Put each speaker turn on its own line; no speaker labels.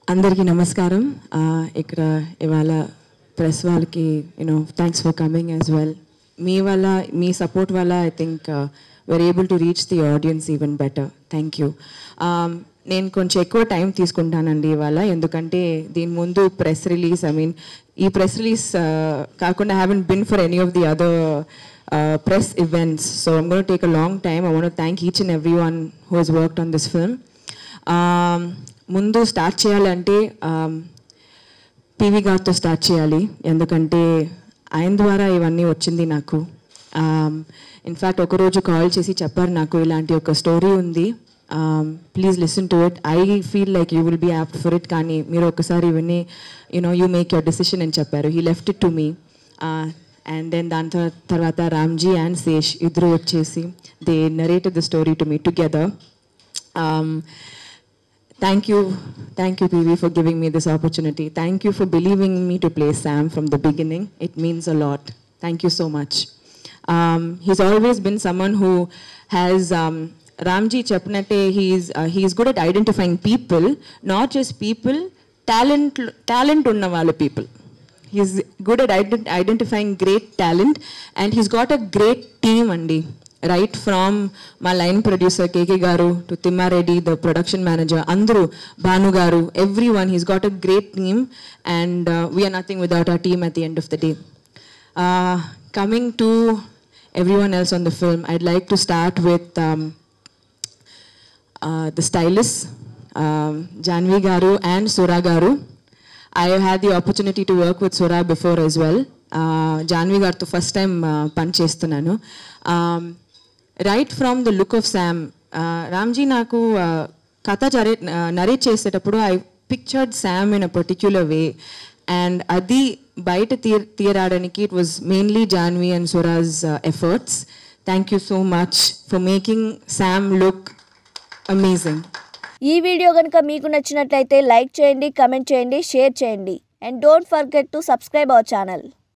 అందరికీ నమస్కారం ఆ, ఇక్కడ ఇవాళ ప్రెస్ వాళ్ళకి you know thanks for coming as well మీ వల్ల మీ సపోర్ట్ వల్ల I think we're able to reach the audience even better thank you నేను కొంచెం ఎక్కువ టైం తీసుకుంటానండి ఇవాళ ఎందుకంటే దీని ముందు ప్రెస్ రిలీజ్ ఐ మీన్ ఈ ప్రెస్ రిలీజ్ కాకుండా haven't been for any of the other press events so I'm gonna take a long time I want thank each and every one who has worked on this film ముందు start చేయాలంటే పివి గారితో start చేయాలి ఎందుకంటే ఆయన ద్వారా ఇవన్నీ వచ్చింది నాకు ఇన్ఫ్యాక్ట్ ఒకరోజు కాల్ చేసి చెప్పారు నాకు ఇలాంటి ఒక స్టోరీ ఉంది please listen to it I feel like you will be apt for it కానీ మీరు ఒకసారి విని you know you make your decision అని చెప్పారు he left it to me and then దాని తర్వా- తర్వాత రామ్జీ అండ్ శేష్ ఇద్దరు వచ్చేసి they narrated the story to me together Thank you, thank you, PV, for giving me this opportunity. Thank you for believing me to play Sam from the beginning. It means a lot. Thank you so much. Um, he's always been someone who has. Um, Ramji Chapnate, he's, uh, he's good at identifying people, not just people, talent, talent unna wala people. He's good at ident- identifying great talent, and he's got a great team, Andy. Right from my line producer KK Garu to Timmareddy, the production manager, Andru, Banu Garu, everyone. He's got a great team, and uh, we are nothing without our team at the end of the day. Uh, coming to everyone else on the film, I'd like to start with. Um, uh, the stylists, um, Janvi Garu and Sura Garu. I have had the opportunity to work with Sura before as well. Uh, Janvi Garuతో first time పని చేస్తున్నాను right from the look of Sam Ramji నాకు uh, కథ చరే narrate చేసేటప్పుడు I pictured Sam in a particular way and అది బయట తీయ తీయరాడానికి it was mainly Janvi and Suraj efforts thank you so much for making Sam look amazing
ఈ వీడియో కనుక మీకు నచ్చినట్లయితే లైక్ చేయండి కమెంట్ చేయండి షేర్ చేయండి and don't forget to subscribe our channel